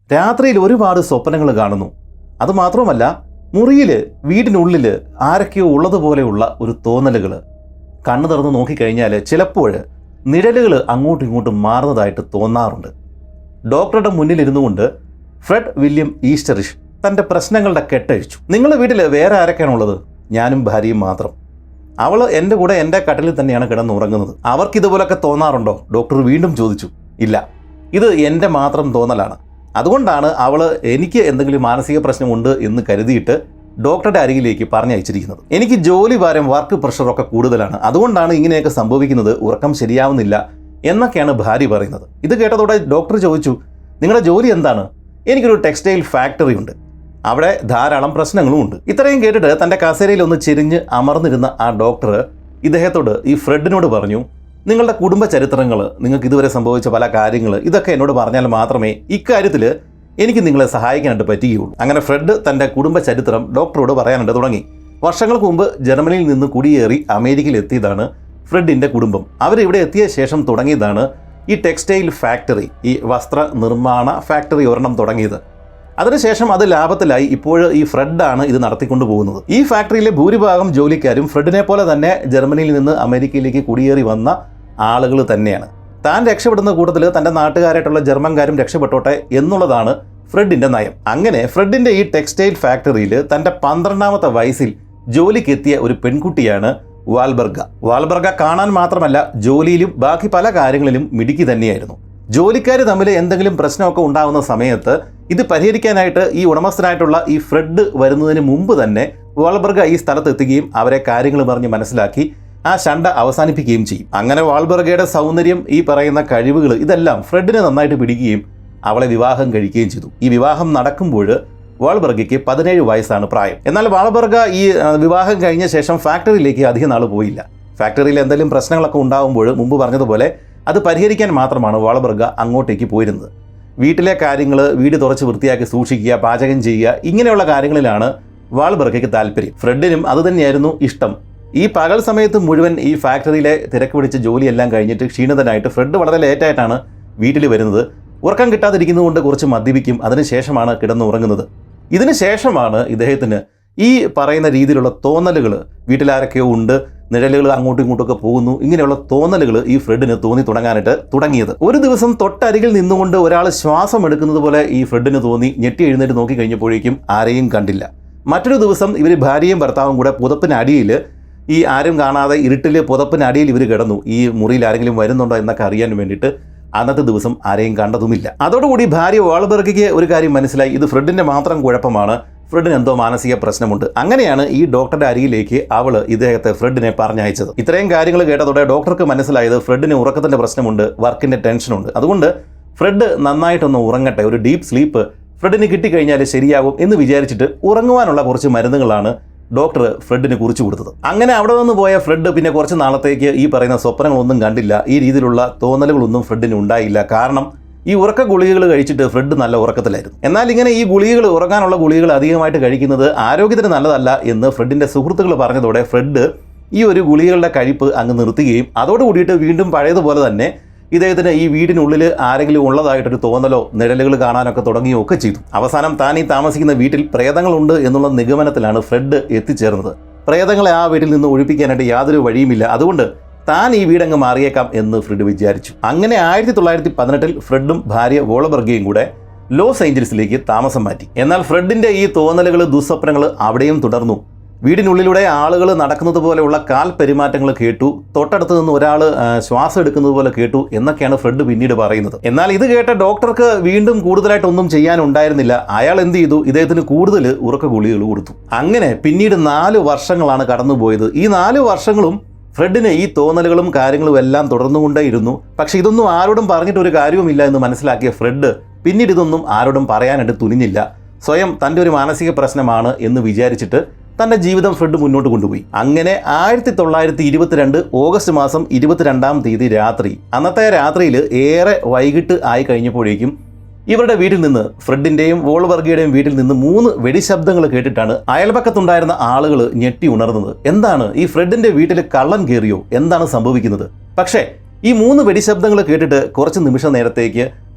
രാത്രിയിൽ ഒരുപാട് സ്വപ്നങ്ങൾ കാണുന്നു അതുമാത്രമല്ല മുറിയിൽ വീടിനുള്ളിൽ ആരൊക്കെയോ ഉള്ളതുപോലെയുള്ള ഒരു തോന്നലുകൾ കണ്ണു തുറന്ന് നോക്കിക്കഴിഞ്ഞാൽ ചിലപ്പോൾ നിഴലുകൾ അങ്ങോട്ടും ഇങ്ങോട്ടും മാറുന്നതായിട്ട് തോന്നാറുണ്ട് ഡോക്ടറുടെ മുന്നിലിരുന്നു കൊണ്ട് ഫ്രെഡ് വില്യം ഈസ്റ്ററിഷ് തൻ്റെ പ്രശ്നങ്ങളുടെ കെട്ടഴിച്ചു നിങ്ങളുടെ വീട്ടിൽ വേറെ ആരൊക്കെയാണുള്ളത് ഞാനും ഭാര്യയും മാത്രം അവൾ എൻ്റെ കൂടെ എൻ്റെ കട്ടിലിൽ തന്നെയാണ് കിടന്നുറങ്ങുന്നത് അവർക്ക് ഇതുപോലൊക്കെ തോന്നാറുണ്ടോ ഡോക്ടർ വീണ്ടും ചോദിച്ചു ഇല്ല ഇത് എൻ്റെ മാത്രം തോന്നലാണ് അതുകൊണ്ടാണ് അവൾ എനിക്ക് എന്തെങ്കിലും മാനസിക പ്രശ്നമുണ്ട് എന്ന് കരുതിയിട്ട് ഡോക്ടറുടെ അരികിലേക്ക് പറഞ്ഞയച്ചിരിക്കുന്നത് എനിക്ക് ജോലി ഭാരം വർക്ക് പ്രഷറൊക്കെ കൂടുതലാണ് അതുകൊണ്ടാണ് ഇങ്ങനെയൊക്കെ സംഭവിക്കുന്നത് ഉറക്കം ശരിയാവുന്നില്ല എന്നൊക്കെയാണ് ഭാര്യ പറയുന്നത് ഇത് കേട്ടതോടെ ഡോക്ടർ ചോദിച്ചു നിങ്ങളുടെ ജോലി എന്താണ് എനിക്കൊരു ടെക്സ്റ്റൈൽ ഫാക്ടറി ഉണ്ട് അവിടെ ധാരാളം പ്രശ്നങ്ങളും ഉണ്ട് ഇത്രയും കേട്ടിട്ട് തൻ്റെ കസേരയിൽ ഒന്ന് ചെരിഞ്ഞ് അമർന്നിരുന്ന ആ ഡോക്ടർ ഇദ്ദേഹത്തോട് ഈ ഫ്രെഡിനോട് പറഞ്ഞു നിങ്ങളുടെ കുടുംബ ചരിത്രങ്ങൾ നിങ്ങൾക്ക് ഇതുവരെ സംഭവിച്ച പല കാര്യങ്ങൾ ഇതൊക്കെ എന്നോട് പറഞ്ഞാൽ മാത്രമേ ഇക്കാര്യത്തിൽ എനിക്ക് നിങ്ങളെ സഹായിക്കാനായിട്ട് പറ്റുകയുള്ളൂ അങ്ങനെ ഫ്രെഡ് തൻ്റെ കുടുംബ ചരിത്രം ഡോക്ടറോട് പറയാനായിട്ട് തുടങ്ങി വർഷങ്ങൾക്ക് മുമ്പ് ജർമ്മനിയിൽ നിന്ന് കുടിയേറി അമേരിക്കയിൽ എത്തിയതാണ് ഫ്രെഡിൻ്റെ കുടുംബം അവരിവിടെ എത്തിയ ശേഷം തുടങ്ങിയതാണ് ഈ ടെക്സ്റ്റൈൽ ഫാക്ടറി ഈ വസ്ത്ര നിർമ്മാണ ഫാക്ടറി ഒരെണ്ണം തുടങ്ങിയത് അതിനുശേഷം അത് ലാഭത്തിലായി ഇപ്പോൾ ഈ ഫ്രെഡാണ് ഇത് നടത്തിക്കൊണ്ടു പോകുന്നത് ഈ ഫാക്ടറിയിലെ ഭൂരിഭാഗം ജോലിക്കാരും ഫ്രെഡിനെ പോലെ തന്നെ ജർമ്മനിയിൽ നിന്ന് അമേരിക്കയിലേക്ക് കുടിയേറി വന്ന ആളുകൾ തന്നെയാണ് താൻ രക്ഷപ്പെടുന്ന കൂട്ടത്തിൽ തൻ്റെ നാട്ടുകാരായിട്ടുള്ള ജർമ്മൻകാരും രക്ഷപ്പെട്ടോട്ടെ എന്നുള്ളതാണ് ഫ്രെഡിന്റെ നയം അങ്ങനെ ഫ്രെഡിന്റെ ഈ ടെക്സ്റ്റൈൽ ഫാക്ടറിയിൽ തൻ്റെ പന്ത്രണ്ടാമത്തെ വയസ്സിൽ ജോലിക്കെത്തിയ ഒരു പെൺകുട്ടിയാണ് വാൽബർഗ വാൽബർഗ കാണാൻ മാത്രമല്ല ജോലിയിലും ബാക്കി പല കാര്യങ്ങളിലും മിടുക്കി തന്നെയായിരുന്നു ജോലിക്കാർ തമ്മിൽ എന്തെങ്കിലും പ്രശ്നമൊക്കെ ഉണ്ടാകുന്ന സമയത്ത് ഇത് പരിഹരിക്കാനായിട്ട് ഈ ഉടമസ്ഥനായിട്ടുള്ള ഈ ഫ്രെഡ് വരുന്നതിന് മുമ്പ് തന്നെ വാൾബർഗ ഈ സ്ഥലത്ത് എത്തുകയും അവരെ കാര്യങ്ങൾ പറഞ്ഞ് മനസ്സിലാക്കി ആ ശണ്ട അവസാനിപ്പിക്കുകയും ചെയ്യും അങ്ങനെ വാൾബർഗയുടെ സൗന്ദര്യം ഈ പറയുന്ന കഴിവുകൾ ഇതെല്ലാം ഫ്രെഡിനെ നന്നായിട്ട് പിടിക്കുകയും അവളെ വിവാഹം കഴിക്കുകയും ചെയ്തു ഈ വിവാഹം നടക്കുമ്പോൾ വാൾബർഗയ്ക്ക് പതിനേഴ് വയസ്സാണ് പ്രായം എന്നാൽ വാൾബർഗ ഈ ആ, വിവാഹം കഴിഞ്ഞ ശേഷം ഫാക്ടറിയിലേക്ക് അധികം നാൾ പോയില്ല ഫാക്ടറിയിൽ എന്തെങ്കിലും പ്രശ്നങ്ങളൊക്കെ ഉണ്ടാകുമ്പോൾ മുമ്പ് പറഞ്ഞതുപോലെ അത് പരിഹരിക്കാൻ മാത്രമാണ് വാൾബർഗ അങ്ങോട്ടേക്ക് പോയിരുന്നത് വീട്ടിലെ കാര്യങ്ങൾ വീട് തുറച്ച് വൃത്തിയാക്കി സൂക്ഷിക്കുക പാചകം ചെയ്യുക ഇങ്ങനെയുള്ള കാര്യങ്ങളിലാണ് വാൾബർഗയ്ക്ക് താല്പര്യം ഫ്രെഡിനും അതുതന്നെയായിരുന്നു ഇഷ്ടം ഈ പകൽ സമയത്ത് മുഴുവൻ ഈ ഫാക്ടറിയിലെ തിരക്ക് പിടിച്ച ജോലിയെല്ലാം കഴിഞ്ഞിട്ട് ക്ഷീണിതനായിട്ട് ഫ്രെഡ് വളരെ ലേറ്റായിട്ടാണ് വീട്ടിൽ വരുന്നത് ഉറക്കം കിട്ടാതിരിക്കുന്നതുകൊണ്ട് കുറച്ച് മദ്യപിക്കും അതിനുശേഷമാണ് കിടന്നുറങ്ങുന്നത് ഇതിന് ശേഷമാണ് ഇദ്ദേഹത്തിന് ഈ പറയുന്ന രീതിയിലുള്ള തോന്നലുകൾ വീട്ടിലാരൊക്കെയോ ഉണ്ട് നിഴലുകൾ അങ്ങോട്ടും ഇങ്ങോട്ടൊക്കെ പോകുന്നു ഇങ്ങനെയുള്ള തോന്നലുകൾ ഈ ഫ്രെഡിന് തോന്നി തുടങ്ങാനായിട്ട് തുടങ്ങിയത് ഒരു ദിവസം തൊട്ടരികിൽ നിന്നുകൊണ്ട് ഒരാൾ ശ്വാസം എടുക്കുന്നത് പോലെ ഈ ഫ്രെഡിന് തോന്നി ഞെട്ടി എഴുന്നേറ്റ് നോക്കി കഴിഞ്ഞപ്പോഴേക്കും ആരെയും കണ്ടില്ല മറ്റൊരു ദിവസം ഇവർ ഭാര്യയും ഭർത്താവും കൂടെ പുതപ്പിനടിയിൽ ഈ ആരും കാണാതെ ഇരുട്ടിൽ പുതപ്പിനടിയിൽ ഇവർ കിടന്നു ഈ മുറിയിൽ ആരെങ്കിലും വരുന്നുണ്ടോ എന്നൊക്കെ അറിയാൻ വേണ്ടിയിട്ട് അന്നത്തെ ദിവസം ആരെയും കണ്ടതുമില്ല അതോടുകൂടി ഭാര്യ വാൾബർഗയ്ക്ക് ഒരു കാര്യം മനസ്സിലായി ഇത് ഫ്രെഡിന്റെ മാത്രം കുഴപ്പമാണ് ഫ്രെഡിന് എന്തോ മാനസിക പ്രശ്നമുണ്ട് അങ്ങനെയാണ് ഈ ഡോക്ടറുടെ അരികിലേക്ക് അവൾ ഇദ്ദേഹത്തെ ഫ്രെഡിനെ പറഞ്ഞയച്ചത് ഇത്രയും കാര്യങ്ങൾ കേട്ടതോടെ ഡോക്ടർക്ക് മനസ്സിലായത് ഫ്രെഡിന് ഉറക്കത്തിന്റെ പ്രശ്നമുണ്ട് വർക്കിന്റെ ടെൻഷനുണ്ട് അതുകൊണ്ട് ഫ്രെഡ് നന്നായിട്ടൊന്ന് ഉറങ്ങട്ടെ ഒരു ഡീപ്പ് സ്ലീപ്പ് ഫ്രെഡിന് കിട്ടിക്കഴിഞ്ഞാൽ ശരിയാകും എന്ന് വിചാരിച്ചിട്ട് ഉറങ്ങുവാനുള്ള കുറച്ച് മരുന്നുകളാണ് ഡോക്ടർ ഫ്രെഡിന് കുറിച്ചു കൊടുത്തത് അങ്ങനെ അവിടെ നിന്ന് പോയ ഫ്രെഡ് പിന്നെ കുറച്ച് നാളത്തേക്ക് ഈ പറയുന്ന സ്വപ്നങ്ങളൊന്നും കണ്ടില്ല ഈ രീതിയിലുള്ള തോന്നലുകളൊന്നും ഫ്രെഡിന് ഉണ്ടായില്ല കാരണം ഈ ഉറക്ക ഗുളികകൾ കഴിച്ചിട്ട് ഫ്രെഡ് നല്ല ഉറക്കത്തിലായിരുന്നു എന്നാൽ ഇങ്ങനെ ഈ ഗുളികകൾ ഉറങ്ങാനുള്ള ഗുളികകൾ അധികമായിട്ട് കഴിക്കുന്നത് ആരോഗ്യത്തിന് നല്ലതല്ല എന്ന് ഫ്രെഡിന്റെ സുഹൃത്തുക്കൾ പറഞ്ഞതോടെ ഫ്രെഡ് ഈ ഒരു ഗുളികകളുടെ കഴിപ്പ് അങ്ങ് നിർത്തുകയും അതോട് കൂടിയിട്ട് വീണ്ടും പഴയതുപോലെ തന്നെ ഇദ്ദേഹത്തിന് ഈ വീടിനുള്ളിൽ ആരെങ്കിലും ഉള്ളതായിട്ടൊരു തോന്നലോ നിഴലുകൾ കാണാനൊക്കെ തുടങ്ങുകയോ ഒക്കെ ചെയ്തു അവസാനം താൻ ഈ താമസിക്കുന്ന വീട്ടിൽ പ്രേതങ്ങളുണ്ട് എന്നുള്ള നിഗമനത്തിലാണ് ഫ്രെഡ് എത്തിച്ചേർന്നത് പ്രേതങ്ങളെ ആ വീട്ടിൽ നിന്ന് ഒഴിപ്പിക്കാനായിട്ട് യാതൊരു വഴിയുമില്ല അതുകൊണ്ട് താൻ ഈ വീടങ്ങ് മാറിയേക്കാം എന്ന് ഫ്രെഡ് വിചാരിച്ചു അങ്ങനെ ആയിരത്തി തൊള്ളായിരത്തി പതിനെട്ടിൽ ഫ്രെഡും ഭാര്യ വോളബർഗയും കൂടെ ലോസ് ഏഞ്ചൽസിലേക്ക് താമസം മാറ്റി എന്നാൽ ഫ്രെഡിന്റെ ഈ തോന്നലുകൾ ദുസ്വപ്നങ്ങൾ അവിടെയും തുടർന്നു വീടിനുള്ളിലൂടെ ആളുകൾ നടക്കുന്നത് പോലെയുള്ള കാൽ പെരുമാറ്റങ്ങൾ കേട്ടു തൊട്ടടുത്ത് നിന്ന് ഒരാൾ ശ്വാസം എടുക്കുന്നത് പോലെ കേട്ടു എന്നൊക്കെയാണ് ഫ്രെഡ് പിന്നീട് പറയുന്നത് എന്നാൽ ഇത് കേട്ട ഡോക്ടർക്ക് വീണ്ടും കൂടുതലായിട്ടൊന്നും ചെയ്യാനുണ്ടായിരുന്നില്ല അയാൾ എന്ത് ചെയ്തു ഇദ്ദേഹത്തിന് കൂടുതൽ ഉറക്ക ഗുളികൾ കൊടുത്തു അങ്ങനെ പിന്നീട് നാല് വർഷങ്ങളാണ് കടന്നുപോയത് ഈ നാല് വർഷങ്ങളും ഫ്രെഡിന് ഈ തോന്നലുകളും കാര്യങ്ങളും എല്ലാം തുടർന്നുകൊണ്ടേയിരുന്നു പക്ഷെ ഇതൊന്നും ആരോടും പറഞ്ഞിട്ട് ഒരു കാര്യവുമില്ല എന്ന് മനസ്സിലാക്കിയ ഫ്രെഡ് പിന്നീട് ഇതൊന്നും ആരോടും പറയാനായിട്ട് തുനിഞ്ഞില്ല സ്വയം തൻ്റെ ഒരു മാനസിക പ്രശ്നമാണ് എന്ന് വിചാരിച്ചിട്ട് തൻ്റെ ജീവിതം ഫ്രെഡ് മുന്നോട്ട് കൊണ്ടുപോയി അങ്ങനെ ആയിരത്തി തൊള്ളായിരത്തി ഇരുപത്തിരണ്ട് ഓഗസ്റ്റ് മാസം ഇരുപത്തിരണ്ടാം തീയതി രാത്രി അന്നത്തെ രാത്രിയിൽ ഏറെ വൈകിട്ട് ആയി കഴിഞ്ഞപ്പോഴേക്കും ഇവരുടെ വീട്ടിൽ നിന്ന് ഫ്രെഡിന്റെയും വോൾവർഗയുടെയും വീട്ടിൽ നിന്ന് മൂന്ന് വെടിശബ്ദങ്ങൾ കേട്ടിട്ടാണ് അയൽപക്കത്തുണ്ടായിരുന്ന ആളുകൾ ഞെട്ടി ഉണർന്നത് എന്താണ് ഈ ഫ്രെഡിന്റെ വീട്ടിൽ കള്ളൻ കയറിയോ എന്താണ് സംഭവിക്കുന്നത് പക്ഷേ ഈ മൂന്ന് വെടിശബ്ദങ്ങൾ കേട്ടിട്ട് കുറച്ച് നിമിഷ നേരത്തേക്ക്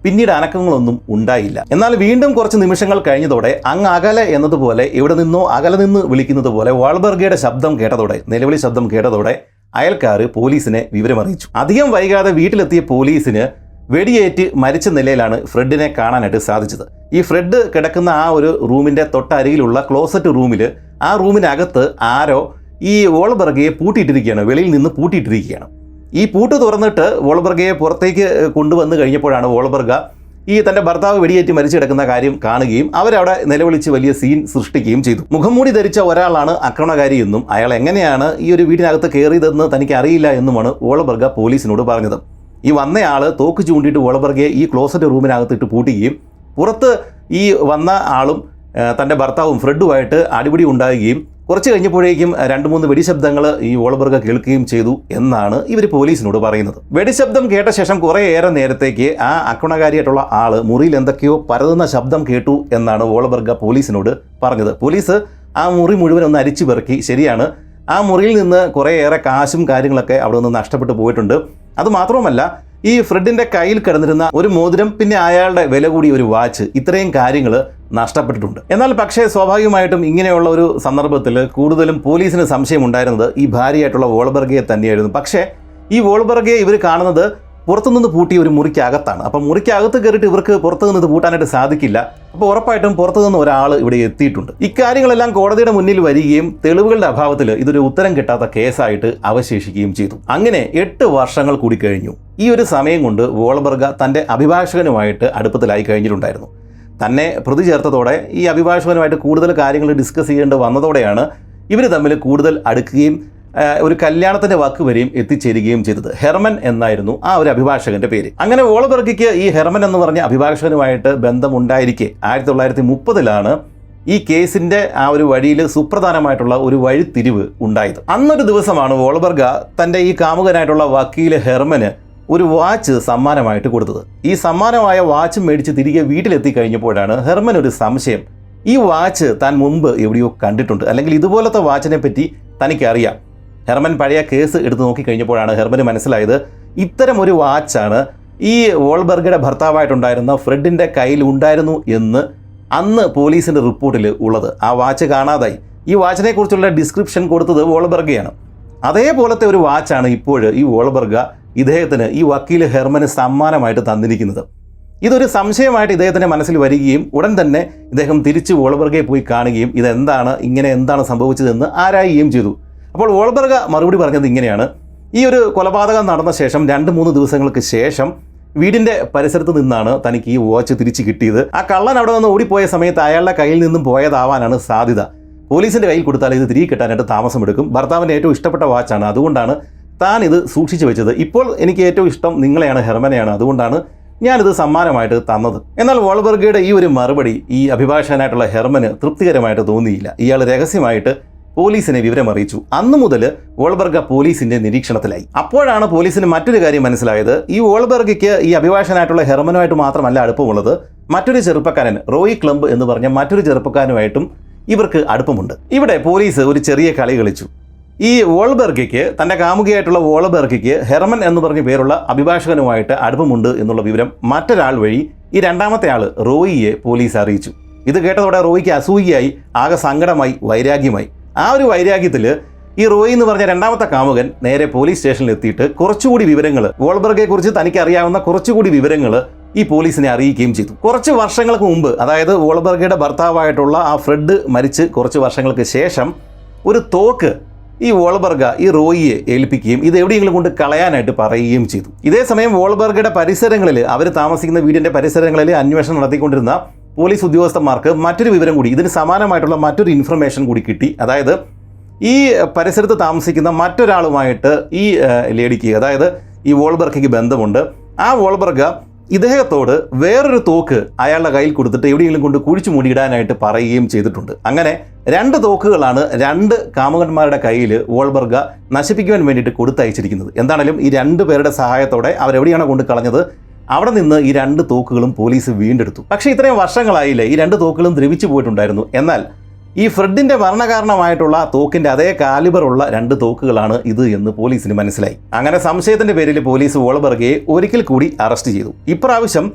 പിന്നീട് അനക്കങ്ങളൊന്നും ഉണ്ടായില്ല എന്നാൽ വീണ്ടും കുറച്ച് നിമിഷങ്ങൾ കഴിഞ്ഞതോടെ അങ്ങ് അകലെ എന്നതുപോലെ എവിടെ നിന്നോ അകലെ നിന്ന് വിളിക്കുന്നത് പോലെ വാൾബർഗയുടെ ശബ്ദം കേട്ടതോടെ നിലവിളി ശബ്ദം കേട്ടതോടെ അയൽക്കാർ പോലീസിനെ വിവരമറിയിച്ചു അധികം വൈകാതെ വീട്ടിലെത്തിയ പോലീസിന് വെടിയേറ്റ് മരിച്ച നിലയിലാണ് ഫ്രെഡിനെ കാണാനായിട്ട് സാധിച്ചത് ഈ ഫ്രെഡ് കിടക്കുന്ന ആ ഒരു റൂമിന്റെ തൊട്ടരികിലുള്ള ക്ലോസറ്റ് റൂമിൽ ആ റൂമിനകത്ത് ആരോ ഈ വോൾബർഗയെ പൂട്ടിയിട്ടിരിക്കുകയാണ് വെളിയിൽ നിന്ന് പൂട്ടിയിട്ടിരിക്കുകയാണ് ഈ പൂട്ട് തുറന്നിട്ട് വോൾബർഗയെ പുറത്തേക്ക് കൊണ്ടുവന്ന് കഴിഞ്ഞപ്പോഴാണ് വോൾബർഗ ഈ തന്റെ ഭർത്താവ് വെടിയേറ്റ് മരിച്ചു കിടക്കുന്ന കാര്യം കാണുകയും അവരവിടെ നിലവിളിച്ച് വലിയ സീൻ സൃഷ്ടിക്കുകയും ചെയ്തു മുഖംമൂടി ധരിച്ച ഒരാളാണ് ആക്രമണകാരി എന്നും അയാൾ എങ്ങനെയാണ് ഈ ഒരു വീടിനകത്ത് കയറിയതെന്ന് തനിക്ക് അറിയില്ല എന്നുമാണ് വോളബർഗ പോലീസിനോട് പറഞ്ഞത് ഈ വന്നയാൾ തോക്ക് ചൂണ്ടിയിട്ട് വോളബർഗയെ ഈ ക്ലോസറ്റ് റൂമിനകത്തിട്ട് പൂട്ടുകയും പുറത്ത് ഈ വന്ന ആളും ആ, തന്റെ ഭർത്താവും ഫ്രെഡുമായിട്ട് അടിപിടി ഉണ്ടാകുകയും കുറച്ച് കഴിഞ്ഞപ്പോഴേക്കും രണ്ട് മൂന്ന് വെടിശബ്ദങ്ങൾ ഈ വോളബർഗ കേൾക്കുകയും ചെയ്തു എന്നാണ് ഇവർ പോലീസിനോട് പറയുന്നത് വെടിശബ്ദം കേട്ട ശേഷം കുറേയേറെ നേരത്തേക്ക് ആ ആക്രമണകാരിയായിട്ടുള്ള ആള് മുറിയിൽ എന്തൊക്കെയോ പരതുന്ന ശബ്ദം കേട്ടു എന്നാണ് വോളബർഗ പോലീസിനോട് പറഞ്ഞത് പോലീസ് ആ മുറി മുഴുവൻ ഒന്ന് അരിച്ചു പെറുക്കി ശരിയാണ് ആ മുറിയിൽ നിന്ന് കുറേയേറെ കാശും കാര്യങ്ങളൊക്കെ അവിടെ നിന്ന് നഷ്ടപ്പെട്ടു പോയിട്ടുണ്ട് അത് മാത്രവുമല്ല ഈ ഫ്രെഡിന്റെ കയ്യിൽ കിടന്നിരുന്ന ഒരു മോതിരം പിന്നെ അയാളുടെ വില കൂടിയ ഒരു വാച്ച് ഇത്രയും കാര്യങ്ങൾ നഷ്ടപ്പെട്ടിട്ടുണ്ട് എന്നാൽ പക്ഷേ സ്വാഭാവികമായിട്ടും ഇങ്ങനെയുള്ള ഒരു സന്ദർഭത്തിൽ കൂടുതലും പോലീസിന് സംശയമുണ്ടായിരുന്നത് ഈ ഭാര്യയായിട്ടുള്ള വോൾബർഗയെ തന്നെയായിരുന്നു പക്ഷേ ഈ വോൾബർഗയെ ഇവർ കാണുന്നത് പുറത്തുനിന്ന് പൂട്ടിയ ഒരു മുറിക്കകത്താണ് അപ്പം മുറിക്കകത്ത് കയറിയിട്ട് ഇവർക്ക് പുറത്തു നിന്ന് ഇത് പൂട്ടാനായിട്ട് സാധിക്കില്ല അപ്പോൾ ഉറപ്പായിട്ടും പുറത്തു നിന്ന് ഒരാൾ ഇവിടെ എത്തിയിട്ടുണ്ട് ഇക്കാര്യങ്ങളെല്ലാം കോടതിയുടെ മുന്നിൽ വരികയും തെളിവുകളുടെ അഭാവത്തിൽ ഇതൊരു ഉത്തരം കിട്ടാത്ത കേസായിട്ട് അവശേഷിക്കുകയും ചെയ്തു അങ്ങനെ എട്ട് വർഷങ്ങൾ കൂടി കഴിഞ്ഞു ഈ ഒരു സമയം കൊണ്ട് വോളബർഗ തന്റെ അഭിഭാഷകനുമായിട്ട് അടുപ്പത്തിലായി കഴിഞ്ഞിട്ടുണ്ടായിരുന്നു തന്നെ പ്രതി ചേർത്തതോടെ ഈ അഭിഭാഷകനുമായിട്ട് കൂടുതൽ കാര്യങ്ങൾ ഡിസ്കസ് ചെയ്യേണ്ടി വന്നതോടെയാണ് ഇവർ തമ്മിൽ കൂടുതൽ അടുക്കുകയും ആ, ഒരു കല്യാണത്തിന്റെ വാക്ക് വരെയും എത്തിച്ചേരുകയും ചെയ്തത് ഹെർമൻ എന്നായിരുന്നു ആ ഒരു അഭിഭാഷകന്റെ പേര് അങ്ങനെ വോളബർഗയ്ക്ക് ഈ ഹെർമൻ എന്ന് പറഞ്ഞ അഭിഭാഷകനുമായിട്ട് ബന്ധമുണ്ടായിരിക്കെ ആയിരത്തി തൊള്ളായിരത്തി മുപ്പതിലാണ് ഈ കേസിന്റെ ആ ഒരു വഴിയിൽ സുപ്രധാനമായിട്ടുള്ള ഒരു വഴിത്തിരിവ് ഉണ്ടായത് അന്നൊരു ദിവസമാണ് വോളബർഗ തന്റെ ഈ കാമുകനായിട്ടുള്ള വക്കീൽ ഹെർമന് ഒരു വാച്ച് സമ്മാനമായിട്ട് കൊടുത്തത് ഈ സമ്മാനമായ വാച്ച് മേടിച്ച് തിരികെ വീട്ടിലെത്തി കഴിഞ്ഞപ്പോഴാണ് ഹെർമൻ ഒരു സംശയം ഈ വാച്ച് താൻ മുമ്പ് എവിടെയോ കണ്ടിട്ടുണ്ട് അല്ലെങ്കിൽ ഇതുപോലത്തെ വാച്ചിനെ പറ്റി തനിക്കറിയാം ഹെർമൻ പഴയ കേസ് എടുത്തു നോക്കിക്കഴിഞ്ഞപ്പോഴാണ് ഹെർമന് മനസ്സിലായത് ഇത്തരം ഒരു വാച്ചാണ് ഈ വോൾബർഗയുടെ ഭർത്താവായിട്ടുണ്ടായിരുന്ന ഫ്രെഡിന്റെ കയ്യിൽ ഉണ്ടായിരുന്നു എന്ന് അന്ന് പോലീസിന്റെ റിപ്പോർട്ടിൽ ഉള്ളത് ആ വാച്ച് കാണാതായി ഈ വാച്ചിനെ കുറിച്ചുള്ള ഡിസ്ക്രിപ്ഷൻ കൊടുത്തത് വോൾബർഗയാണ് അതേപോലത്തെ ഒരു വാച്ചാണ് ഇപ്പോൾ ഈ വോൾബർഗ ഇദ്ദേഹത്തിന് ഈ വക്കീൽ ഹെർമന് സമ്മാനമായിട്ട് തന്നിരിക്കുന്നത് ഇതൊരു സംശയമായിട്ട് ഇദ്ദേഹത്തിന്റെ മനസ്സിൽ വരികയും ഉടൻ തന്നെ ഇദ്ദേഹം തിരിച്ച് വോൾബർഗയെ പോയി കാണുകയും ഇതെന്താണ് ഇങ്ങനെ എന്താണ് സംഭവിച്ചതെന്ന് ആരായുകയും ചെയ്തു അപ്പോൾ വോൾബർഗ മറുപടി പറഞ്ഞത് ഇങ്ങനെയാണ് ഈ ഒരു കൊലപാതകം നടന്ന ശേഷം രണ്ട് മൂന്ന് ദിവസങ്ങൾക്ക് ശേഷം വീടിന്റെ പരിസരത്ത് നിന്നാണ് തനിക്ക് ഈ വാച്ച് തിരിച്ചു കിട്ടിയത് ആ കള്ളൻ അവിടെ നിന്ന് ഓടിപ്പോയ സമയത്ത് അയാളുടെ കയ്യിൽ നിന്നും പോയതാവാനാണ് സാധ്യത പോലീസിന്റെ കയ്യിൽ കൊടുത്താൽ ഇത് തിരികെ കിട്ടാനായിട്ട് താമസമെടുക്കും ഭർത്താവിന്റെ ഏറ്റവും ഇഷ്ടപ്പെട്ട വാച്ചാണ് അതുകൊണ്ടാണ് താൻ ഇത് സൂക്ഷിച്ചു വെച്ചത് ഇപ്പോൾ എനിക്ക് ഏറ്റവും ഇഷ്ടം നിങ്ങളെയാണ് ഹെർമനെയാണ് അതുകൊണ്ടാണ് ഞാനിത് സമ്മാനമായിട്ട് തന്നത് എന്നാൽ വോൾബർഗയുടെ ഈ ഒരു മറുപടി ഈ അഭിഭാഷകനായിട്ടുള്ള ഹെർമന് തൃപ്തികരമായിട്ട് തോന്നിയില്ല ഇയാൾ രഹസ്യമായിട്ട് പോലീസിനെ വിവരമറിയിച്ചു അന്നു മുതൽ വോൾബർഗ പോലീസിന്റെ നിരീക്ഷണത്തിലായി അപ്പോഴാണ് പോലീസിന് മറ്റൊരു കാര്യം മനസ്സിലായത് ഈ വോൾബർഗയ്ക്ക് ഈ അഭിഭാഷകനായിട്ടുള്ള ഹെർമനുമായിട്ട് മാത്രമല്ല അടുപ്പമുള്ളത് മറ്റൊരു ചെറുപ്പക്കാരൻ റോയി ക്ലംബ് എന്ന് പറഞ്ഞ മറ്റൊരു ചെറുപ്പക്കാരനുമായിട്ടും ഇവർക്ക് അടുപ്പമുണ്ട് ഇവിടെ പോലീസ് ഒരു ചെറിയ കളി കളിച്ചു ഈ വോൾബർഗയ്ക്ക് തന്റെ കാമുകിയായിട്ടുള്ള വോൾബർഗയ്ക്ക് ഹെർമൻ എന്ന് പറഞ്ഞ പേരുള്ള അഭിഭാഷകനുമായിട്ട് അടുപ്പമുണ്ട് എന്നുള്ള വിവരം മറ്റൊരാൾ വഴി ഈ രണ്ടാമത്തെ ആൾ റോയിയെ പോലീസ് അറിയിച്ചു ഇത് കേട്ടതോടെ റോയിക്ക് അസൂയയായി ആകെ സങ്കടമായി വൈരാഗ്യമായി ആ ഒരു വൈരാഗ്യത്തിൽ ഈ റോയി എന്ന് പറഞ്ഞ രണ്ടാമത്തെ കാമുകൻ നേരെ പോലീസ് സ്റ്റേഷനിൽ എത്തിയിട്ട് കുറച്ചുകൂടി വിവരങ്ങൾ വോൾബർഗയെ കുറിച്ച് തനിക്ക് അറിയാവുന്ന കുറച്ചുകൂടി വിവരങ്ങൾ ഈ പോലീസിനെ അറിയിക്കുകയും ചെയ്തു കുറച്ച് വർഷങ്ങൾക്ക് മുമ്പ് അതായത് വോൾബർഗയുടെ ഭർത്താവായിട്ടുള്ള ആ ഫ്രെഡ് മരിച്ച് കുറച്ച് വർഷങ്ങൾക്ക് ശേഷം ഒരു തോക്ക് ഈ വോൾബർഗ ഈ റോയിയെ ഏൽപ്പിക്കുകയും ഇത് എവിടെയെങ്കിലും കൊണ്ട് കളയാനായിട്ട് പറയുകയും ചെയ്തു ഇതേ സമയം വോൾബർഗയുടെ പരിസരങ്ങളിൽ അവർ താമസിക്കുന്ന വീടിന്റെ പരിസരങ്ങളിൽ അന്വേഷണം നടത്തിക്കൊണ്ടിരുന്ന പോലീസ് ഉദ്യോഗസ്ഥന്മാർക്ക് മറ്റൊരു വിവരം കൂടി ഇതിന് സമാനമായിട്ടുള്ള മറ്റൊരു ഇൻഫർമേഷൻ കൂടി കിട്ടി അതായത് ഈ പരിസരത്ത് താമസിക്കുന്ന മറ്റൊരാളുമായിട്ട് ഈ ഏഹ്, ലേഡിക്ക് അതായത് ഈ വോൾബർഗയ്ക്ക് ബന്ധമുണ്ട് ആ വോൾബർഗ ഇദ്ദേഹത്തോട് വേറൊരു തോക്ക് അയാളുടെ കയ്യിൽ കൊടുത്തിട്ട് എവിടെയെങ്കിലും കൊണ്ട് കുഴിച്ചു മൂടിയിടാനായിട്ട് പറയുകയും ചെയ്തിട്ടുണ്ട് അങ്ങനെ രണ്ട് തോക്കുകളാണ് രണ്ട് കാമുകന്മാരുടെ കയ്യിൽ വോൾബർഗ നശിപ്പിക്കുവാൻ വേണ്ടിയിട്ട് കൊടുത്തയച്ചിരിക്കുന്നത് എന്താണെങ്കിലും ഈ രണ്ട് പേരുടെ സഹായത്തോടെ അവരെവിടെയാണ് കൊണ്ട് കളഞ്ഞത് അവിടെ നിന്ന് ഈ രണ്ട് തോക്കുകളും പോലീസ് വീണ്ടെടുത്തു പക്ഷേ ഇത്രയും വർഷങ്ങളായില്ലേ ഈ രണ്ട് തോക്കുകളും ദ്രവിച്ചു പോയിട്ടുണ്ടായിരുന്നു എന്നാൽ ഈ ഫ്രെഡിന്റെ മരണകാരണമായിട്ടുള്ള തോക്കിന്റെ അതേ കാലിബർ ഉള്ള രണ്ട് തോക്കുകളാണ് ഇത് എന്ന് പോലീസിന് മനസ്സിലായി അങ്ങനെ സംശയത്തിന്റെ പേരിൽ പോലീസ് വോളബർഗയെ ഒരിക്കൽ കൂടി അറസ്റ്റ് ചെയ്തു ഇപ്രാവശ്യം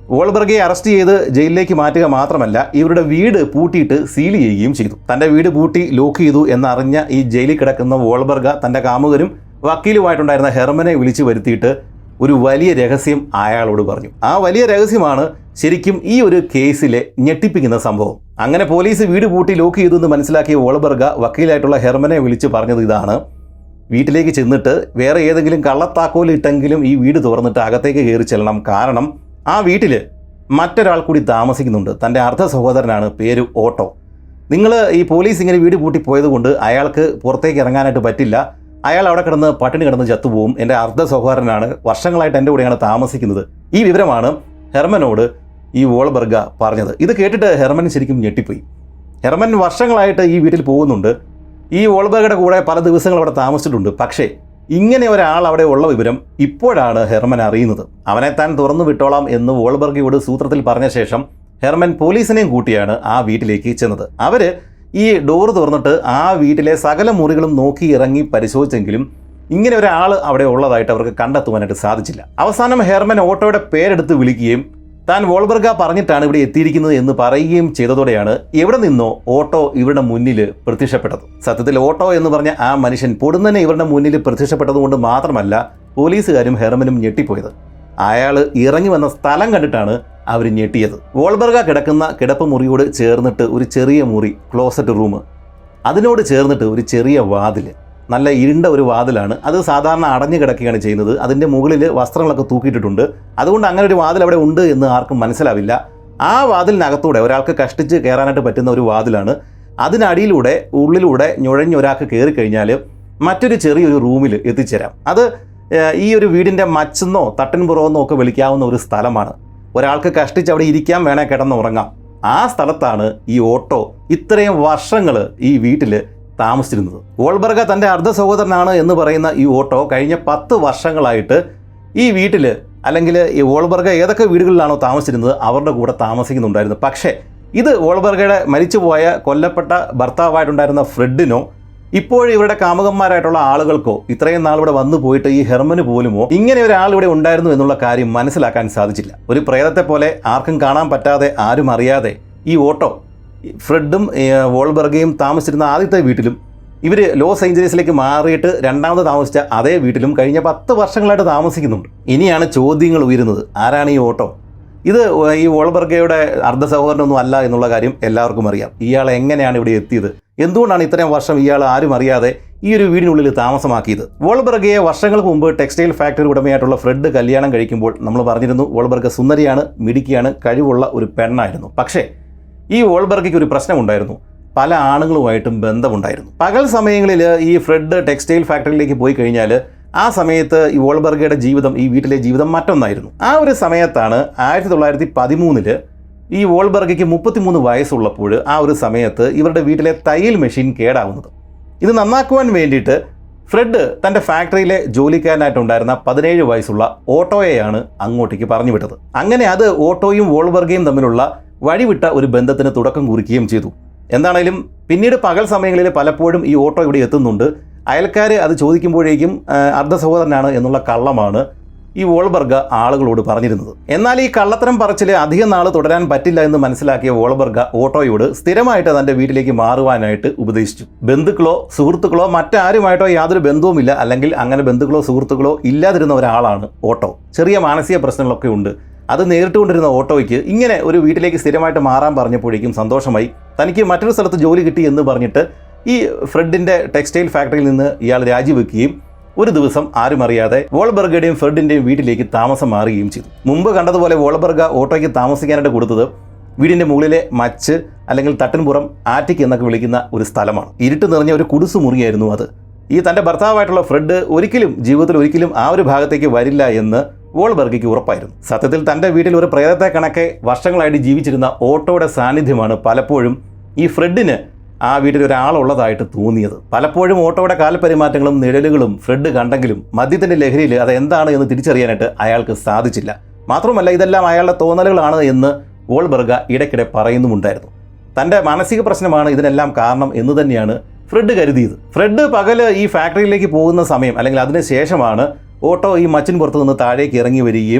വോൾബർഗയെ അറസ്റ്റ് ചെയ്ത് ജയിലിലേക്ക് മാറ്റുക മാത്രമല്ല ഇവരുടെ വീട് പൂട്ടിയിട്ട് സീൽ ചെയ്യുകയും ചെയ്തു തന്റെ വീട് പൂട്ടി ലോക്ക് ചെയ്തു എന്നറിഞ്ഞ ഈ ജയിലിൽ കിടക്കുന്ന വോൾബർഗ തന്റെ കാമുകരും വക്കീലുമായിട്ടുണ്ടായിരുന്ന ഹെർമനെ വിളിച്ചു വരുത്തിയിട്ട് ഒരു വലിയ രഹസ്യം അയാളോട് പറഞ്ഞു ആ വലിയ രഹസ്യമാണ് ശരിക്കും ഈ ഒരു കേസിലെ ഞെട്ടിപ്പിക്കുന്ന സംഭവം അങ്ങനെ പോലീസ് വീട് പൂട്ടി ലോക്ക് ചെയ്തു എന്ന് മനസ്സിലാക്കിയ വോൾബർഗ വക്കീലായിട്ടുള്ള ഹെർമനെ വിളിച്ച് പറഞ്ഞത് ഇതാണ് വീട്ടിലേക്ക് ചെന്നിട്ട് വേറെ ഏതെങ്കിലും കള്ളത്താക്കോൽ ഇട്ടെങ്കിലും ഈ വീട് തുറന്നിട്ട് അകത്തേക്ക് കയറി ചെല്ലണം കാരണം ആ വീട്ടിൽ മറ്റൊരാൾ കൂടി താമസിക്കുന്നുണ്ട് തൻ്റെ അർദ്ധ സഹോദരനാണ് പേര് ഓട്ടോ നിങ്ങൾ ഈ പോലീസ് ഇങ്ങനെ വീട് പൂട്ടി പോയതുകൊണ്ട് അയാൾക്ക് പുറത്തേക്ക് ഇറങ്ങാനായിട്ട് പറ്റില്ല അയാൾ അവിടെ കിടന്ന് പട്ടിണി കിടന്ന് ചത്തുപോകും എൻ്റെ അർദ്ധ സഹോദരനാണ് വർഷങ്ങളായിട്ട് എൻ്റെ കൂടെയാണ് താമസിക്കുന്നത് ഈ വിവരമാണ് ഹെർമനോട് ഈ വോൾബർഗ പറഞ്ഞത് ഇത് കേട്ടിട്ട് ഹെർമൻ ശരിക്കും ഞെട്ടിപ്പോയി ഹെർമൻ വർഷങ്ങളായിട്ട് ഈ വീട്ടിൽ പോകുന്നുണ്ട് ഈ വോൾബർഗയുടെ കൂടെ പല ദിവസങ്ങൾ അവിടെ താമസിച്ചിട്ടുണ്ട് പക്ഷേ ഇങ്ങനെ ഒരാൾ അവിടെ ഉള്ള വിവരം ഇപ്പോഴാണ് ഹെർമൻ അറിയുന്നത് അവനെ താൻ തുറന്നു വിട്ടോളാം എന്ന് വോൾബർഗയോട് സൂത്രത്തിൽ പറഞ്ഞ ശേഷം ഹെർമൻ പോലീസിനെയും കൂട്ടിയാണ് ആ വീട്ടിലേക്ക് ചെന്നത് അവര് ഈ ഡോറ് തുറന്നിട്ട് ആ വീട്ടിലെ സകല മുറികളും നോക്കി ഇറങ്ങി പരിശോധിച്ചെങ്കിലും ഇങ്ങനെ ഒരാൾ അവിടെ ഉള്ളതായിട്ട് അവർക്ക് കണ്ടെത്തുവാനായിട്ട് സാധിച്ചില്ല അവസാനം ഹെർമൻ ഓട്ടോയുടെ പേരെടുത്ത് വിളിക്കുകയും താൻ വോൾബർഗ പറഞ്ഞിട്ടാണ് ഇവിടെ എത്തിയിരിക്കുന്നത് എന്ന് പറയുകയും ചെയ്തതോടെയാണ് എവിടെ നിന്നോ ഓട്ടോ ഇവരുടെ മുന്നിൽ പ്രത്യക്ഷപ്പെട്ടത് സത്യത്തിൽ ഓട്ടോ എന്ന് പറഞ്ഞ ആ മനുഷ്യൻ പൊടുന്നനെ ഇവരുടെ മുന്നിൽ പ്രത്യക്ഷപ്പെട്ടതുകൊണ്ട് മാത്രമല്ല പോലീസുകാരും ഹെർമനും ഞെട്ടിപ്പോയത് അയാൾ ഇറങ്ങി വന്ന സ്ഥലം കണ്ടിട്ടാണ് അവർ ഞെട്ടിയത് വോൾബർഗ കിടക്കുന്ന കിടപ്പ് മുറിയോട് ചേർന്നിട്ട് ഒരു ചെറിയ മുറി ക്ലോസറ്റ് റൂം അതിനോട് ചേർന്നിട്ട് ഒരു ചെറിയ വാതിൽ നല്ല ഇരുണ്ട ഒരു വാതിലാണ് അത് സാധാരണ അടഞ്ഞു കിടക്കുകയാണ് ചെയ്യുന്നത് അതിൻ്റെ മുകളിൽ വസ്ത്രങ്ങളൊക്കെ തൂക്കിയിട്ടിട്ടുണ്ട് അതുകൊണ്ട് അങ്ങനെ ഒരു വാതിൽ അവിടെ ഉണ്ട് എന്ന് ആർക്കും മനസ്സിലാവില്ല ആ വാതിലിനകത്തൂടെ ഒരാൾക്ക് കഷ്ടിച്ച് കയറാനായിട്ട് പറ്റുന്ന ഒരു വാതിലാണ് അതിനടിയിലൂടെ ഉള്ളിലൂടെ ഞുഴഞ്ഞ് ഒരാൾക്ക് കയറി കഴിഞ്ഞാൽ മറ്റൊരു ചെറിയൊരു റൂമിൽ എത്തിച്ചേരാം അത് ഏഹ്, ഈ ഒരു വീടിൻ്റെ മച്ചെന്നോ തട്ടിൻപുറമെന്നോ ഒക്കെ വിളിക്കാവുന്ന ഒരു സ്ഥലമാണ് ഒരാൾക്ക് കഷ്ടിച്ച് അവിടെ ഇരിക്കാൻ വേണേൽ കിടന്ന് ഉറങ്ങാം ആ സ്ഥലത്താണ് ഈ ഓട്ടോ ഇത്രയും വർഷങ്ങൾ ഈ വീട്ടിൽ താമസിച്ചിരുന്നത് വോൾബർഗ തൻ്റെ അർദ്ധ സഹോദരനാണ് എന്ന് പറയുന്ന ഈ ഓട്ടോ കഴിഞ്ഞ പത്ത് വർഷങ്ങളായിട്ട് ഈ വീട്ടിൽ അല്ലെങ്കിൽ ഈ വോൾബർഗ ഏതൊക്കെ വീടുകളിലാണോ താമസിച്ചിരുന്നത് അവരുടെ കൂടെ താമസിക്കുന്നുണ്ടായിരുന്നു പക്ഷേ ഇത് വോൾബർഗയുടെ മരിച്ചുപോയ കൊല്ലപ്പെട്ട ഭർത്താവായിട്ടുണ്ടായിരുന്ന ഫ്രെഡിനോ ഇപ്പോൾ ഇവരുടെ കാമുകന്മാരായിട്ടുള്ള ആളുകൾക്കോ ഇത്രയും നാൾ ഇവിടെ വന്നു പോയിട്ട് ഈ ഹെർമന് പോലുമോ ഇങ്ങനെ ഒരാൾ ഇവിടെ ഉണ്ടായിരുന്നു എന്നുള്ള കാര്യം മനസ്സിലാക്കാൻ സാധിച്ചില്ല ഒരു പ്രേതത്തെ പോലെ ആർക്കും കാണാൻ പറ്റാതെ ആരും അറിയാതെ ഈ ഓട്ടോ ഫ്രെഡും ഏഹ്, വോൾബർഗയും താമസിച്ചിരുന്ന ആദ്യത്തെ വീട്ടിലും ഇവർ ലോസ് ഏഞ്ചലീസിലേക്ക് മാറിയിട്ട് രണ്ടാമത് താമസിച്ച അതേ വീട്ടിലും കഴിഞ്ഞ പത്ത് വർഷങ്ങളായിട്ട് താമസിക്കുന്നുണ്ട് ഇനിയാണ് ചോദ്യങ്ങൾ ഉയരുന്നത് ആരാണ് ഈ ഓട്ടോ ഇത് ഈ വോൾബർഗയുടെ അർദ്ധ സഹോദരനൊന്നും അല്ല എന്നുള്ള കാര്യം എല്ലാവർക്കും അറിയാം ഇയാൾ എങ്ങനെയാണ് ഇവിടെ എത്തിയത് എന്തുകൊണ്ടാണ് ഇത്രയും വർഷം ഇയാൾ ആരും അറിയാതെ ഈ ഒരു വീടിനുള്ളിൽ താമസമാക്കിയത് വോൾബർഗയെ വർഷങ്ങൾക്ക് മുമ്പ് ടെക്സ്റ്റൈൽ ഫാക്ടറി ഉടമയായിട്ടുള്ള ഫ്രെഡ് കല്യാണം കഴിക്കുമ്പോൾ നമ്മൾ പറഞ്ഞിരുന്നു വോൾബർഗ സുന്ദരിയാണ് മിടുക്കിയാണ് കഴിവുള്ള ഒരു പെണ്ണായിരുന്നു പക്ഷേ ഈ വോൾബർഗയ്ക്ക് ഒരു പ്രശ്നമുണ്ടായിരുന്നു പല ആണുങ്ങളുമായിട്ടും ബന്ധമുണ്ടായിരുന്നു പകൽ സമയങ്ങളിൽ ഈ ഫ്രെഡ് ടെക്സ്റ്റൈൽ ഫാക്ടറിയിലേക്ക് പോയി കഴിഞ്ഞാൽ ആ സമയത്ത് ഈ വോൾബർഗയുടെ ജീവിതം ഈ വീട്ടിലെ ജീവിതം മറ്റൊന്നായിരുന്നു ആ ഒരു സമയത്താണ് ആയിരത്തി തൊള്ളായിരത്തി പതിമൂന്നില് ഈ വോൾബർഗയ്ക്ക് മുപ്പത്തിമൂന്ന് വയസ്സുള്ളപ്പോൾ ആ ഒരു സമയത്ത് ഇവരുടെ വീട്ടിലെ തയ്യൽ മെഷീൻ കേടാവുന്നത് ഇത് നന്നാക്കുവാൻ വേണ്ടിയിട്ട് ഫ്രെഡ് തൻ്റെ ഫാക്ടറിയിലെ ജോലിക്കാരനായിട്ടുണ്ടായിരുന്ന പതിനേഴ് വയസ്സുള്ള ഓട്ടോയെയാണ് അങ്ങോട്ടേക്ക് പറഞ്ഞു വിട്ടത് അങ്ങനെ അത് ഓട്ടോയും വോൾബർഗയും തമ്മിലുള്ള വഴിവിട്ട ഒരു ബന്ധത്തിന് തുടക്കം കുറിക്കുകയും ചെയ്തു എന്താണേലും പിന്നീട് പകൽ സമയങ്ങളിൽ പലപ്പോഴും ഈ ഓട്ടോ ഇവിടെ എത്തുന്നുണ്ട് അയൽക്കാർ അത് ചോദിക്കുമ്പോഴേക്കും ആ, അർദ്ധ സഹോദരനാണ് എന്നുള്ള കള്ളമാണ് ഈ വോൾബർഗ ആളുകളോട് പറഞ്ഞിരുന്നത് എന്നാൽ ഈ കള്ളത്തരം പറച്ചിൽ അധികം നാൾ തുടരാൻ പറ്റില്ല എന്ന് മനസ്സിലാക്കിയ വോൾബർഗ ഓട്ടോയോട് സ്ഥിരമായിട്ട് തന്റെ വീട്ടിലേക്ക് മാറുവാനായിട്ട് ഉപദേശിച്ചു ബന്ധുക്കളോ സുഹൃത്തുക്കളോ മറ്റാരുമായിട്ടോ യാതൊരു ബന്ധവുമില്ല അല്ലെങ്കിൽ അങ്ങനെ ബന്ധുക്കളോ സുഹൃത്തുക്കളോ ഇല്ലാതിരുന്ന ഒരാളാണ് ഓട്ടോ ചെറിയ മാനസിക പ്രശ്നങ്ങളൊക്കെ ഉണ്ട് അത് നേരിട്ടുകൊണ്ടിരുന്ന ഓട്ടോയ്ക്ക് ഇങ്ങനെ ഒരു വീട്ടിലേക്ക് സ്ഥിരമായിട്ട് മാറാൻ പറഞ്ഞപ്പോഴേക്കും സന്തോഷമായി തനിക്ക് മറ്റൊരു സ്ഥലത്ത് ജോലി കിട്ടി എന്ന് പറഞ്ഞിട്ട് ഈ ഫ്രെഡിന്റെ ടെക്സ്റ്റൈൽ ഫാക്ടറിയിൽ നിന്ന് ഇയാൾ രാജിവെക്കുകയും ഒരു ദിവസം ആരും അറിയാതെ വോൾബർഗയുടെയും ഫ്രെഡിന്റെയും വീട്ടിലേക്ക് താമസം മാറുകയും ചെയ്തു മുമ്പ് കണ്ടതുപോലെ വോൾബർഗ ഓട്ടോയ്ക്ക് താമസിക്കാനായിട്ട് കൊടുത്തത് വീടിന്റെ മുകളിലെ മച്ച് അല്ലെങ്കിൽ തട്ടിൻപുറം ആറ്റിക് എന്നൊക്കെ വിളിക്കുന്ന ഒരു സ്ഥലമാണ് ഇരുട്ട് നിറഞ്ഞ ഒരു കുടുസു മുറിയായിരുന്നു അത് ഈ തന്റെ ഭർത്താവായിട്ടുള്ള ഫ്രെഡ് ഒരിക്കലും ജീവിതത്തിൽ ഒരിക്കലും ആ ഒരു ഭാഗത്തേക്ക് വരില്ല എന്ന് വോൾബർഗയ്ക്ക് ഉറപ്പായിരുന്നു സത്യത്തിൽ തന്റെ വീട്ടിൽ ഒരു പ്രേതത്തെ കണക്കെ വർഷങ്ങളായിട്ട് ജീവിച്ചിരുന്ന ഓട്ടോയുടെ സാന്നിധ്യമാണ് പലപ്പോഴും ഈ ഫ്രെഡിന് ആ വീട്ടിൽ ഒരാളുള്ളതായിട്ട് തോന്നിയത് പലപ്പോഴും ഓട്ടോയുടെ കാൽപരിമാറ്റങ്ങളും നിഴലുകളും ഫ്രെഡ് കണ്ടെങ്കിലും മദ്യത്തിന്റെ ലഹരിയിൽ അത് എന്താണ് എന്ന് തിരിച്ചറിയാനായിട്ട് അയാൾക്ക് സാധിച്ചില്ല മാത്രമല്ല ഇതെല്ലാം അയാളുടെ തോന്നലുകളാണ് എന്ന് വോൾബർഗ ഇടയ്ക്കിടെ പറയുന്നുമുണ്ടായിരുന്നു തൻ്റെ മാനസിക പ്രശ്നമാണ് ഇതിനെല്ലാം കാരണം എന്ന് തന്നെയാണ് ഫ്രെഡ് കരുതിയത് ഫ്രെഡ് പകല് ഈ ഫാക്ടറിയിലേക്ക് പോകുന്ന സമയം അല്ലെങ്കിൽ അതിന് ശേഷമാണ് ഓട്ടോ ഈ മച്ചിൻ പുറത്ത് നിന്ന് താഴേക്ക് ഇറങ്ങി വരികയും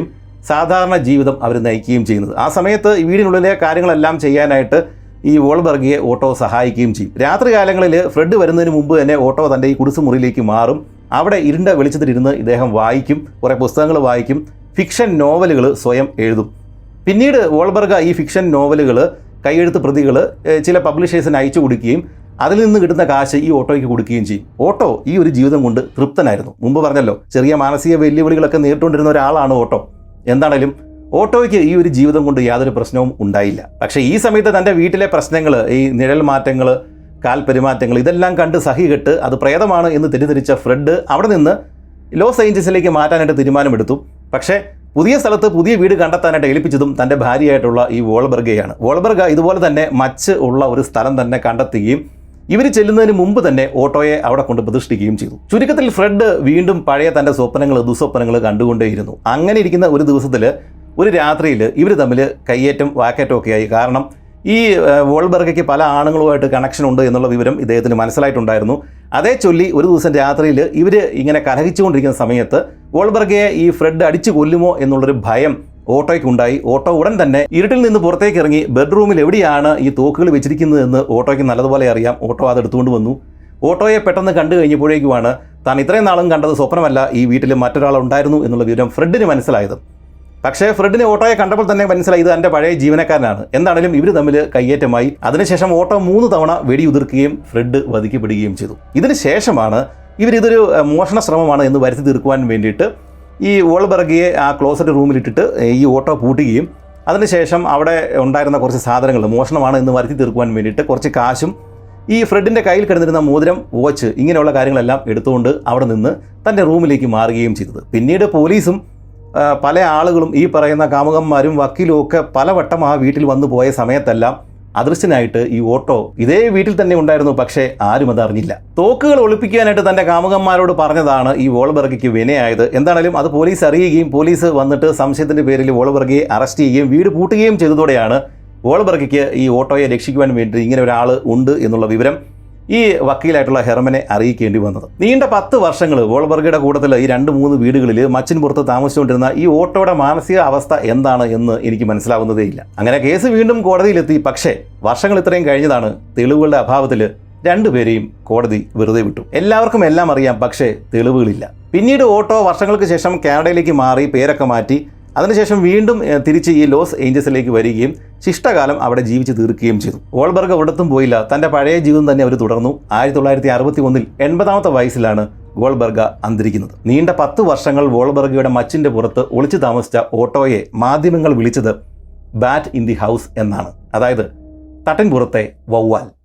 സാധാരണ ജീവിതം അവർ നയിക്കുകയും ചെയ്യുന്നത് ആ സമയത്ത് ഈ വീടിനുള്ളിലെ കാര്യങ്ങളെല്ലാം ചെയ്യാനായിട്ട് ഈ വോൾബർഗിയെ ഓട്ടോ സഹായിക്കുകയും ചെയ്യും രാത്രി കാലങ്ങളിൽ ഫ്രെഡ് വരുന്നതിന് മുമ്പ് തന്നെ ഓട്ടോ തൻ്റെ ഈ കുടിസ് മുറിയിലേക്ക് മാറും അവിടെ ഇരുണ്ട വെളിച്ചത്തിലിരുന്ന് ഇദ്ദേഹം വായിക്കും കുറേ പുസ്തകങ്ങൾ വായിക്കും ഫിക്ഷൻ നോവലുകൾ സ്വയം എഴുതും പിന്നീട് വോൾബർഗ ഈ ഫിക്ഷൻ നോവലുകൾ കൈയെഴുത്ത് പ്രതികൾ ചില പബ്ലിഷേഴ്സിന് അയച്ചു കൊടുക്കുകയും അതിൽ നിന്ന് കിട്ടുന്ന കാശ് ഈ ഓട്ടോയ്ക്ക് കൊടുക്കുകയും ചെയ്യും ഓട്ടോ ഈ ഒരു ജീവിതം കൊണ്ട് തൃപ്തനായിരുന്നു മുമ്പ് പറഞ്ഞല്ലോ ചെറിയ മാനസിക വെല്ലുവിളികളൊക്കെ നേരിട്ടുകൊണ്ടിരുന്ന ഒരാളാണ് ഓട്ടോ എന്താണേലും ഓട്ടോയ്ക്ക് ഈ ഒരു ജീവിതം കൊണ്ട് യാതൊരു പ്രശ്നവും ഉണ്ടായില്ല പക്ഷേ ഈ സമയത്ത് തൻ്റെ വീട്ടിലെ പ്രശ്നങ്ങൾ ഈ നിഴൽ മാറ്റങ്ങൾ കാൽ പെരുമാറ്റങ്ങൾ ഇതെല്ലാം കണ്ട് സഹികെട്ട് അത് പ്രേതമാണ് എന്ന് തെറ്റിദ്ധരിച്ച ഫ്രെഡ് അവിടെ നിന്ന് ലോസ് ഏഞ്ചൽസിലേക്ക് മാറ്റാനായിട്ട് തീരുമാനമെടുത്തു പക്ഷേ പുതിയ സ്ഥലത്ത് പുതിയ വീട് കണ്ടെത്താനായിട്ട് ഏൽപ്പിച്ചതും തൻ്റെ ഭാര്യയായിട്ടുള്ള ഈ വോൾബർഗയാണ് വോൾബർഗ ഇതുപോലെ തന്നെ മച്ച് ഉള്ള ഒരു സ്ഥലം തന്നെ കണ്ടെത്തുകയും ഇവർ ചെല്ലുന്നതിന് മുമ്പ് തന്നെ ഓട്ടോയെ അവിടെ കൊണ്ട് പ്രതിഷ്ഠിക്കുകയും ചെയ്തു ചുരുക്കത്തിൽ ഫ്രെഡ് വീണ്ടും പഴയ തൻ്റെ സ്വപ്നങ്ങൾ ദുസ്വപ്നങ്ങൾ കണ്ടുകൊണ്ടേയിരുന്നു അങ്ങനെ ഇരിക്കുന്ന ഒരു ദിവസത്തിൽ ഒരു രാത്രിയിൽ ഇവർ തമ്മിൽ കയ്യേറ്റം വാക്കേറ്റം ഒക്കെ ആയി കാരണം ഈ ഏഹ്, വോൾബർഗയ്ക്ക് പല ആണുങ്ങളുമായിട്ട് കണക്ഷൻ ഉണ്ട് എന്നുള്ള വിവരം ഇദ്ദേഹത്തിന് മനസ്സിലായിട്ടുണ്ടായിരുന്നു അതേ ചൊല്ലി ഒരു ദിവസം രാത്രിയിൽ ഇവർ ഇങ്ങനെ കലഹിച്ചുകൊണ്ടിരിക്കുന്ന സമയത്ത് വോൾബർഗയെ ഈ ഫ്രെഡ് അടിച്ചു കൊല്ലുമോ എന്നുള്ളൊരു ഭയം ഓട്ടോയ്ക്കുണ്ടായി ഓട്ടോ ഉടൻ തന്നെ ഇരുട്ടിൽ നിന്ന് പുറത്തേക്ക് ഇറങ്ങി ബെഡ്റൂമിൽ എവിടെയാണ് ഈ തോക്കുകൾ വെച്ചിരിക്കുന്നതെന്ന് ഓട്ടോയ്ക്ക് നല്ലതുപോലെ അറിയാം ഓട്ടോ അത് എടുത്തുകൊണ്ട് വന്നു ഓട്ടോയെ പെട്ടെന്ന് കണ്ടു കഴിഞ്ഞപ്പോഴേക്കുമാണ് താൻ ഇത്രയും നാളും കണ്ടത് സ്വപ്നമല്ല ഈ വീട്ടിൽ മറ്റൊരാൾ ഉണ്ടായിരുന്നു എന്നുള്ള വിവരം ഫ്രെഡിന് മനസ്സിലായത് പക്ഷേ ഫ്രെഡിന് ഓട്ടോയെ കണ്ടപ്പോൾ തന്നെ മനസ്സിലായി ഇത് എൻ്റെ പഴയ ജീവനക്കാരനാണ് എന്താണെങ്കിലും ഇവർ തമ്മിൽ കയ്യേറ്റമായി അതിനുശേഷം ഓട്ടോ മൂന്ന് തവണ വെടിയുതിർക്കുകയും ഫ്രെഡ് വധിക്കപ്പെടുകയും ചെയ്തു ഇതിന് ശേഷമാണ് ഇവർ ഇതൊരു ഏഹ്, മോഷണ ശ്രമമാണ് എന്ന് വരുത്തി തീർക്കുവാൻ വേണ്ടിയിട്ട് ഈ വോൾബർഗിയെ ആ ക്ലോസറ്റ് റൂമിലിട്ടിട്ട് ഈ ഓട്ടോ പൂട്ടുകയും അതിനുശേഷം അവിടെ ഉണ്ടായിരുന്ന കുറച്ച് സാധനങ്ങൾ മോഷണമാണ് എന്ന് വരുത്തി തീർക്കുവാൻ വേണ്ടിയിട്ട് കുറച്ച് കാശും ഈ ഫ്രെഡിൻ്റെ കയ്യിൽ കിടന്നിരുന്ന മോതിരം വാച്ച് ഇങ്ങനെയുള്ള കാര്യങ്ങളെല്ലാം എടുത്തുകൊണ്ട് അവിടെ നിന്ന് തൻ്റെ റൂമിലേക്ക് മാറുകയും ചെയ്തത് പിന്നീട് പോലീസും ആ, പല ആളുകളും ഈ പറയുന്ന കാമുകന്മാരും വക്കീലും ഒക്കെ പലവട്ടം ആ വീട്ടിൽ വന്നു പോയ സമയത്തെല്ലാം അദൃശ്യനായിട്ട് ഈ ഓട്ടോ ഇതേ വീട്ടിൽ തന്നെ ഉണ്ടായിരുന്നു പക്ഷേ ആരും അത് അറിഞ്ഞില്ല തോക്കുകൾ ഒളിപ്പിക്കാനായിട്ട് തന്റെ കാമുകന്മാരോട് പറഞ്ഞതാണ് ഈ വോൾബർഗയ്ക്ക് വിനയായത് എന്താണെങ്കിലും അത് പോലീസ് അറിയുകയും പോലീസ് വന്നിട്ട് സംശയത്തിന്റെ പേരിൽ വോൾബർഗയെ അറസ്റ്റ് ചെയ്യുകയും വീട് പൂട്ടുകയും ചെയ്തതോടെയാണ് വോൾബർഗയ്ക്ക് ഈ ഓട്ടോയെ രക്ഷിക്കുവാൻ വേണ്ടി ഇങ്ങനെ ഒരാൾ ഉണ്ട് എന്നുള്ള വിവരം ഈ വക്കീലായിട്ടുള്ള ഹെർമനെ അറിയിക്കേണ്ടി വന്നത് നീണ്ട പത്ത് വർഷങ്ങൾ വോൾബർഗയുടെ കൂട്ടത്തിൽ ഈ രണ്ട് മൂന്ന് വീടുകളിൽ മച്ചിൻ പുറത്ത് താമസിച്ചുകൊണ്ടിരുന്ന ഈ ഓട്ടോയുടെ മാനസിക അവസ്ഥ എന്താണ് എന്ന് എനിക്ക് മനസ്സിലാവുന്നതേയില്ല അങ്ങനെ കേസ് വീണ്ടും കോടതിയിലെത്തി പക്ഷേ വർഷങ്ങൾ ഇത്രയും കഴിഞ്ഞതാണ് തെളിവുകളുടെ അഭാവത്തിൽ രണ്ടുപേരെയും കോടതി വെറുതെ വിട്ടു എല്ലാവർക്കും എല്ലാം അറിയാം പക്ഷേ തെളിവുകളില്ല പിന്നീട് ഓട്ടോ വർഷങ്ങൾക്ക് ശേഷം കാനഡയിലേക്ക് മാറി പേരൊക്കെ മാറ്റി അതിനുശേഷം വീണ്ടും ഏഹ്, തിരിച്ച് ഈ ലോസ് ഏഞ്ചൽസിലേക്ക് വരികയും ശിഷ്ടകാലം അവിടെ ജീവിച്ച് തീർക്കുകയും ചെയ്തു വോൾബർഗ് ഒരിടത്തും പോയില്ല തൻ്റെ പഴയ ജീവിതം തന്നെ അവർ തുടർന്നു ആയിരത്തി തൊള്ളായിരത്തി അറുപത്തി ഒന്നിൽ എൺപതാമത്തെ വയസ്സിലാണ് വോൾബർഗ അന്തരിക്കുന്നത് നീണ്ട പത്ത് വർഷങ്ങൾ വോൾബർഗയുടെ മച്ചിൻ്റെ പുറത്ത് ഒളിച്ചു താമസിച്ച ഓട്ടോയെ മാധ്യമങ്ങൾ വിളിച്ചത് ബാറ്റ് ഇൻ ദി ഹൗസ് എന്നാണ് അതായത് തട്ടിൻപുറത്തെ വവ്വാൽ